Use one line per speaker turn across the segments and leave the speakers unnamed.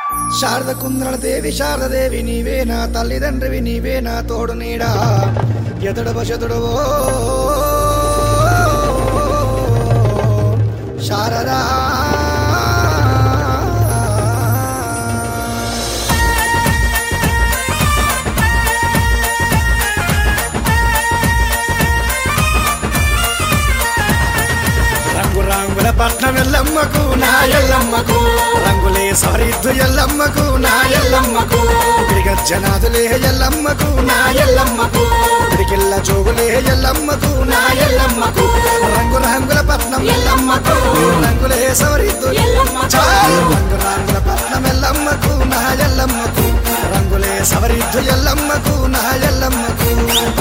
శారద కుంద్రల దేవి శారదేవి నీవే నా తల్లిదండ్రివి నీవే నా తోడు నీడా ఎతడు బశతుడవో శారదా రంగు రంగుల పట్నం ఎల్లమ్మకు నా ఎల్లమ్మకు రంగులే సరిద్దు ఎల్లమ్మకు నా ఎల్లమ్మకు జనాదులే ఎల్లమ్మకు నా ఎల్లమ్మకు పిడికిల్ల జోగులే ఎల్లమ్మకు నా ఎల్లమ్మకు రంగు రంగుల పట్నం ఎల్లమ్మకు రంగులే సరిద్దు చాలు రంగు రంగుల పట్నం ఎల్లమ్మకు నా ఎల్లమ్మకు రంగులే సవరిద్దు ఎల్లమ్మకు నా ఎల్లమ్మకు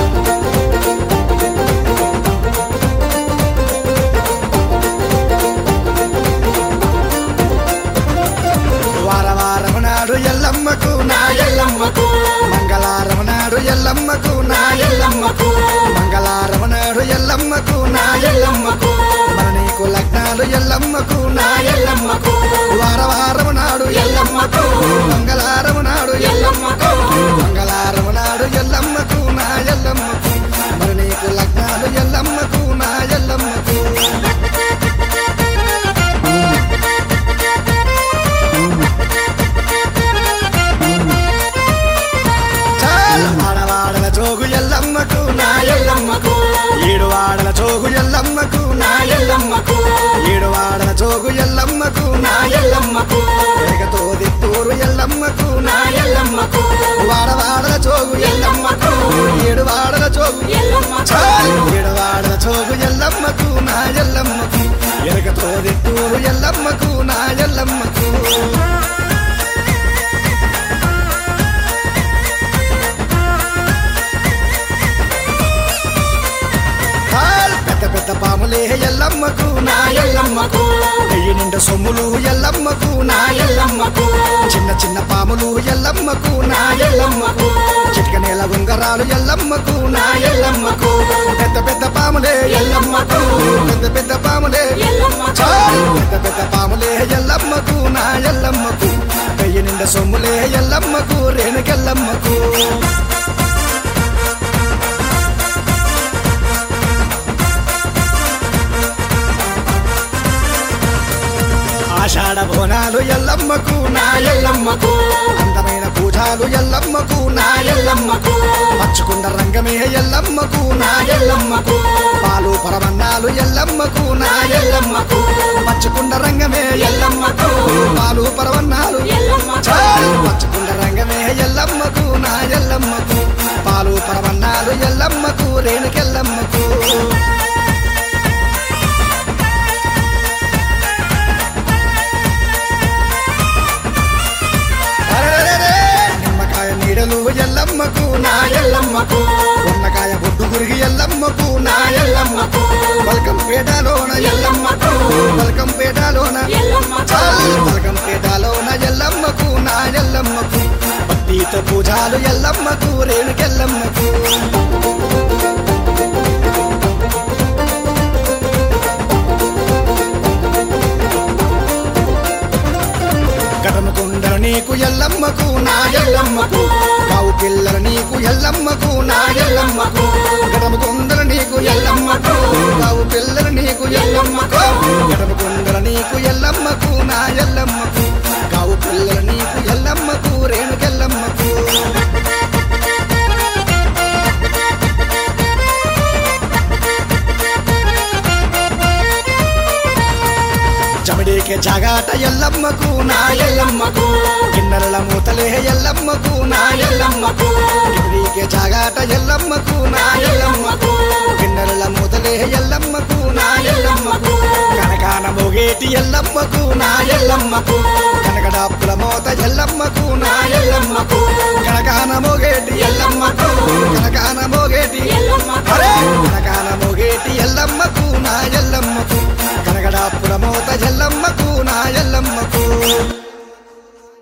వారవారం నాడు ఎల్లమ్మకు నా ఎల్లమ్మకు మంగళారం నాడు ఎల్లమ్మకు నా ఎల్లమ్మకు మంగళారం నాడు ఎల్లమ్మకు నా ఎల్లమ్మకు మన నీకు లగ్నాలు ఎల్లమ్మకు నా ఎల్లమ్మకు వారవారం నాడు ఎల్లమ్మకు మంగళారం నాడు ఎల్లమ్మకు మంగళారం నాడు ఎల్లమ్మకు నా ఎల్లమ్మకు మరి నీకు లగ్నాలు ఎల్లమ్మకు నా ఎల్లమ్మకు చాలు ఆడవాడల జోగు ఎల్లమ్మకు నా ఎల్లమ్మకు ఏడు వాడల జోగు ఎల్లమ్మకు నా ఎల్లమ్మకు ఏడు వాడల జోగు ఎల్లమ్మకు నా ఎల్లమ్మకు ఎగతో దిత్తూరు ఎల్లమ్మకు నా ఎల్లమ్మకు వాడవాడల జోగు ఎల్లమ్మకు ఏడు వాడల జోగు చాలు ఏడు వాడల జోగు ఎల్లమ్మకు నా ఎల్లమ్మకు ఎరగతో దిత్తూరు ఎల్లమ్మకు నా ఎల్లమ్మకు హాల్ పెద్ద పెద్ద పాములే ఎల్లమ్మకు నా ఎల్లమ్మకు వెయ్యి నిండా సొమ్ములు ఎల్లమ్మకు నా ఎల్లమ్మకు చిన్న చిన్న పాములు ఎల్లమ్మకు నా ఎల్లమ్మకు చిటిక నేల ఉంగరాలు ఎల్లమ్మకు నా ఎల్లమ్మకు పెద్ద పెద్ద పాములే ఎల్లమ్మకు పెద్ద పెద్ద పాములే చాలు పెద్ద పెద్ద పాములే ఎల్లమ్మకు నా ఎల్లమ్మకు వెయ్యి నిండా సొమ్ములే ఎల్లమ్మకు రేణుకెల్లమ్మకు ఆషాఢ బోనాలు ఎల్లమ్మకు నా ఎల్లమ్మకు అందమైన పూజాలు ఎల్లమ్మకు నా ఎల్లమ్మకు పచ్చుకున్న రంగమే ఎల్లమ్మకు నా ఎల్లమ్మకు పాలు పరమన్నాలు ఎల్లమ్మకు నా ఎల్లమ్మకు పచ్చుకున్న రంగమే ఎల్లమ్మకు పాలు పరమన్నాలు చాలు పచ్చుకున్న రంగమే ఎల్లమ్మకు నా ఎల్లమ్మకు పాలు పరమన్నాలు ఎల్లమ్మకు రేణుకెల్లమ్మకు అరెరెరెరె! నిమ్మకాయ నీడలు ఎల్లమ్మకు నా ఎల్లమ్మకు ఉన్నకాయ బొడ్డు గురిగి ఎల్లమ్మకు నా ఎల్లమ్మకు బల్కం పేటలోన ఎల్లమ్మకు బల్కం పేటలోన చాలు బల్కం పేటలోన ఎల్లమ్మకు నా ఎల్లమ్మకు భక్తితో పూజాలు ఎల్లమ్మకు రేణుకెల్లమ్మకు కటము కుండల నీకు ఎల్లమ్మకు నా ఎల్లమ్మకు కావు పిల్లల నీకు ఎల్లమ్మకు నా ఎల్లమ్మకు కటము కుండల నీకు ఎల్లమ్మకు కావు పిల్లల నీకు ఎల్లమ్మకు కటము కుండల నీకు ఎల్లమ్మకు నా ఎల్లమ్మకు కావు పిల్లల నీకు ఎల్లమ్మకు రేణుకెల్లమ్మకు చమడేకే జాగాట ఎల్లమ్మకు నా ఎల్లమ్మకు కిన్నెరల మూతలే ఎల్లమ్మకు నా ఎల్లమ్మకు కిన్నీకే జాగాట ఎల్లమ్మకు నా ఎల్లమ్మకు కిన్నెరల మూతలే ఎల్లమ్మకు నా ఎల్లమ్మకు కనకాన మోగేటి ఎల్లమ్మకు నా ఎల్లమ్మకు కనకడాపుల మోత ఎల్లమ్మకు నా ఎల్లమ్మకు కనకాన మోగేటి ఎల్లమ్మకు కనకాన మోగేటి అరే కనకాన మోగేటి ఎల్లమ్మకు నా ఎల్లమ్మకు కనగడాపుల మోత ఎల్లమ్మకు నా ఎల్లమ్మకు